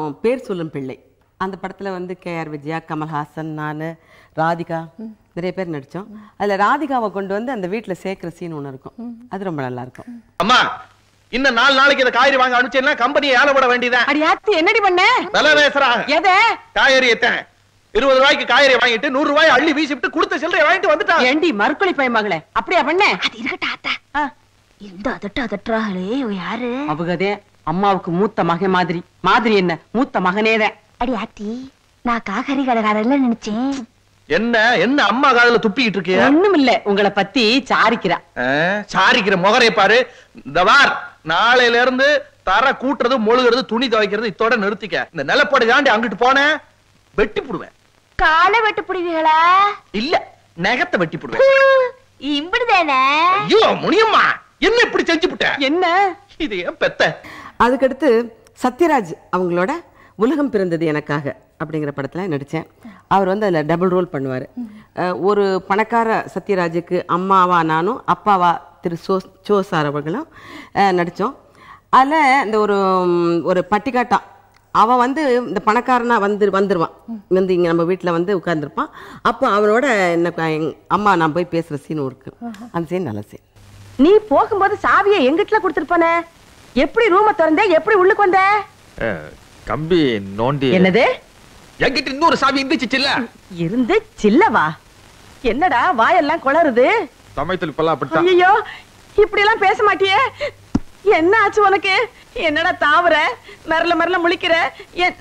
பேர் சொல்லும் பிள்ளை அந்த படத்துல வந்து கே ஆர் விஜயா கமல்ஹாசன் நான் ராதிகா நிறைய பேர் நடிச்சோம் அதுல ராதிகாவை கொண்டு வந்து அந்த வீட்டுல சேர்க்கிற சீன் ஒண்ணு இருக்கும் அது ரொம்ப நல்லா இருக்கும் அம்மா இன்னும் நாலு நாளைக்கு இந்த காய்கறி வாங்க அனுப்பிச்சேன்னா கம்பெனியை ஏல போட வேண்டியதான் அடி ஆத்தி என்னடி பண்ண விலை பேசுறாங்க எத காய்கறி எத்தேன் இருபது ரூபாய்க்கு காய்கறி வாங்கிட்டு நூறு ரூபாய் அள்ளி வீசிட்டு கொடுத்த சில்லறை வாங்கிட்டு வந்துட்டாங்க ஏண்டி மறுக்குழி பையன் மகளே அப்படியா பண்ண அது இருக்கட்டும் ஆத்தா இந்த அதட்டு அதட்டுறாங்களே இவ யாரு அவகதே அம்மாவுக்கு மூத்த மகன் மாதிரி மாதிரி என்ன மூத்த மகனேதான் அடி ஆத்தி நான் காகரி கடைக்காரர்ல நினைச்சேன் என்ன என்ன அம்மா காதுல துப்பிக்கிட்டு இருக்கிய ஒண்ணும் இல்ல உங்களை பத்தி சாரிக்கிறா சாரிக்கிற முகரை பாரு இந்த வார் நாளையில இருந்து தர கூட்டுறது மொழுகிறது துணி துவைக்கிறது இத்தோட நிறுத்திக்க இந்த நிலப்படை தாண்டி அங்கிட்டு போனேன் வெட்டி புடுவேன் காலை வெட்டு பிடிவீங்களா இல்ல நகத்தை வெட்டி புடுவேன் இம்பிடுதானே ஐயோ முனியம்மா என்ன இப்படி செஞ்சு புட்ட என்ன இது ஏன் பெத்த அதுக்கடுத்து சத்யராஜ் அவங்களோட உலகம் பிறந்தது எனக்காக அப்படிங்கிற படத்துல நடிச்சேன் அவர் வந்து அதுல டபுள் ரோல் பண்ணுவார் ஒரு பணக்கார சத்யராஜுக்கு அம்மாவா நானும் அப்பாவா திரு சோ சோ சார் அவர்களும் அஹ், நடிச்சோம் அதில் இந்த ஒரு ம், ஒரு பட்டிக்காட்டான் அவன் வந்து இந்த பணக்காரனா வந்து வந்துருவான் வந்து இங்க நம்ம வீட்ல வந்து உட்கார்ந்திருப்பான் அப்போ அவனோட என்ன எங்க அம்மா நான் போய் பேசுற சீன் இருக்கு அந்த சீன் நல்ல சீன் நீ போகும்போது சாவியை எங்கிட்ட கொடுத்துருப்பானே எப்படி ரூம திறந்த எப்படி உள்ளுக்கு வந்த கம்பி நோண்டி என்னது என்கிட்ட இன்னொரு சாவி இருந்துச்சுல்ல இருந்து சில்லவா என்னடா வாயெல்லாம் குளறுது சமயத்தில் இப்பெல்லாம் அப்படித்தான் ஐயோ இப்படி எல்லாம் பேச மாட்டியே என்ன ஆச்சு உனக்கு என்னடா தாவற மரல மரல முழிக்கிற என்-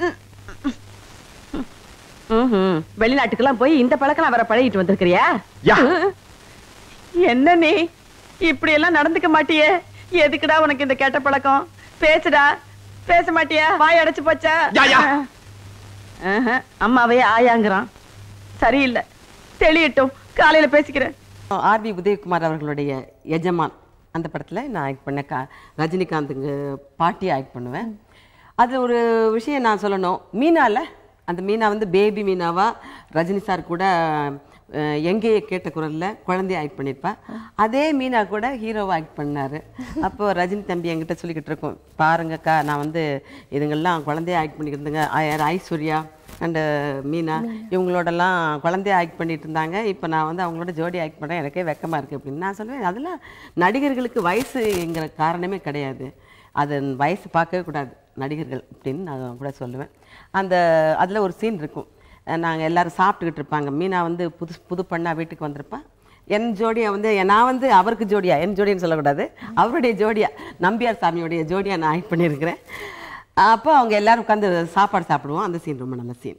ம்ஹும். வெளிநாட்டுக்கெல்லாம் போய் இந்த பழக்கம் வர பழகிட்டு வந்திருக்கிறியா யா. என்ன நீ இப்படி எல்லாம் நடந்துக்க மாட்டியே எதுக்குடா உனக்கு இந்த கெட்ட பழக்கம் பேசுடா பேச மாட்டியா வாய் அடைச்சு போச்சா யா, யா. ஆஹா, அம்மாவே ஆயாங்கிறான் சரியில்லை தெளியட்டும் காலையில பேசிக்கிறேன் ஆர்வி உதயகுமார் அவர்களுடைய எஜமான் அந்த படத்தில் நான் ஆக்ட் பண்ண கா ரஜினிகாந்துங்க பாட்டி ஆக்ட் பண்ணுவேன் அது ஒரு விஷயம் நான் சொல்லணும் மீனால அந்த மீனா வந்து பேபி மீனாவா ரஜினி சார் கூட அஹ், எங்கேயே கேட்ட குரல்ல குழந்தைய ஆக்ட் பண்ணியிருப்பா அதே மீனா கூட ஹீரோவா ஆக்ட் பண்ணாரு அப்போ ரஜினி தம்பி என்கிட்ட சொல்லிக்கிட்டு இருக்கோம் பாருங்கக்கா நான் வந்து இதுங்கெல்லாம் குழந்தைய ஆக்ட் பண்ணிக்கிட்டுங்க ஐஸ்வர்யா அண்டு மீனா இவங்களோடலாம் குழந்தைய ஆக்ட் பண்ணிட்டு இருந்தாங்க இப்போ நான் வந்து அவங்களோட ஜோடி ஆக்ட் பண்ணுறேன் எனக்கே வெக்கமாக இருக்குது அப்படின்னு நான் சொல்லுவேன் அதெல்லாம் நடிகர்களுக்கு வயசுங்கிற காரணமே கிடையாது அது வயசு பார்க்கவே கூடாது நடிகர்கள் அப்படின்னு நான் கூட சொல்லுவேன் அந்த அதில் ஒரு சீன் இருக்கும் நாங்கள் எல்லாரும் சாப்பிட்டுக்கிட்டு இருப்பாங்க மீனா வந்து புது புது பண்ணா வீட்டுக்கு வந்திருப்பா என் ஜோடியா வந்து நான் வந்து அவருக்கு ஜோடியா என் ஜோடின்னு சொல்லக்கூடாது அவருடைய ஜோடியா நம்பியார் சாமியோடைய ஜோடியா நான் ஆக்ட் பண்ணியிருக்கிறேன் அப்போ அவங்க எல்லாரும் உட்காந்து சாப்பாடு சாப்பிடுவோம் அந்த சீன் ரொம்ப நல்ல சீன்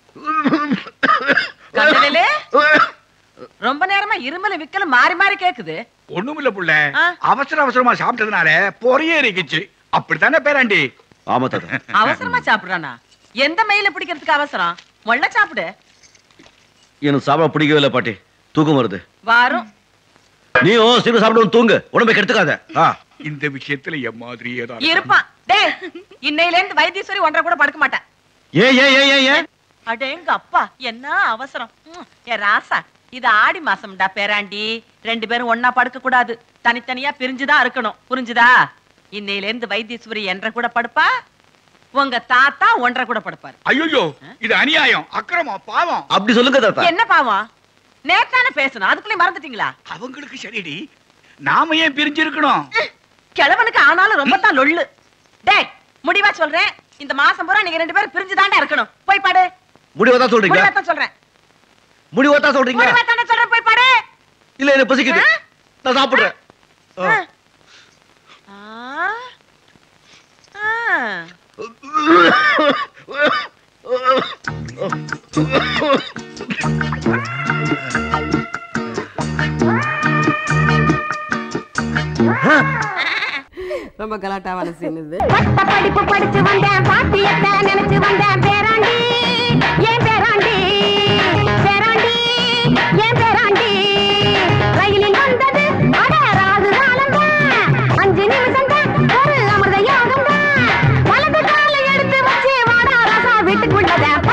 கண்டனலே ரொம்ப நேரமா இருமல விக்கல மாறி மாறி கேக்குது ஒண்ணுமில்ல புள்ள ஆ. அவசர அவசரமா சாப்பிட்டதுனால பொறையே இருந்துச்சு அப்படித்தானே பேராண்டி ஆமா தாத்தா அவசரமா சாப்பிடுறானா எந்த மெயில பிடிக்கிறதுக்கு அவசரம் மொள்ள சாப்பிடு எனக்கு சாப்பிட பிடிக்கவே இல்லை பாட்டி தூக்கம் வருது வாரும் நீயும் சீக்கிரம் சாப்பிடவும் தூங்கு உடம்பை கெடுத்துக்காத ஆ, இந்த விஷயத்துல என் மாதிரியே தான் இருப்பான் டேய் இன்னையில இருந்து வைத்தீஸ்வரி ஒன்றரை கூட படுக்க மாட்டேன் ஏன் ஏன் ஏன் ஏன் ஏன் அடேங்க அப்பா என்ன அவசரம் ம், ஏ ராசா இது ஆடி மாசம்டா பேராண்டி ரெண்டு பேரும் ஒன்னா படுக்க கூடாது தனித்தனியா பிரிஞ்சுதான் இருக்கணும் புரிஞ்சுதா இன்னையில இருந்து வைத்தீஸ்வரி என்ற கூட படுப்பா உங்க தாத்தா ஒன்றரை கூட படுப்பாரு ஐயோ இது அநியாயம் அக்கிரமம் பாவம் அப்படி சொல்லுங்க தாத்தா என்ன பாவம் நேத்தானே பேசணும் அதுக்குள்ளே மறந்துட்டீங்களா அவங்களுக்கு சரிடி நாம ஏன் பிரிஞ்சிருக்கணும் கிழவனுக்கு ஆனாலும் ரொம்ப தான் லொள்ளு டேய் முடிவா சொல்றேன் இந்த மாசம் பூரா நீங்க ரெண்டு பேரும் பிரிஞ்சுதாண்டா இருக்கணும் போய் பாடு முடிவா தான் சொல்றீங்க முடிவா தான் சொல்றேன் முடிவா தான் சொல்றீங்க முடிவா தானே சொல்றேன் போய் பாடு இல்ல எனக்கு பசிக்குது ஆ? நான் சாப்பிடுறேன் ஆ. ஆ. ஆ. ரொம்ப கலாட்டாவான சீன் இது பட்ட படிப்பு படிச்சு வந்தேன் பாட்டியத்தை நினைச்சு வந்தேன் பேராண்டி ஏன் பேராண்டி பேராண்டி ஏன் பேராண்டி ரயிலில் வந்தது அட ராகு காலம் அஞ்சு நிமிஷம் தான் ஒரு அமிர்த யோகம் தான் வலது காலை எடுத்து வச்சு வாடா ரசா வீட்டுக்குள்ளத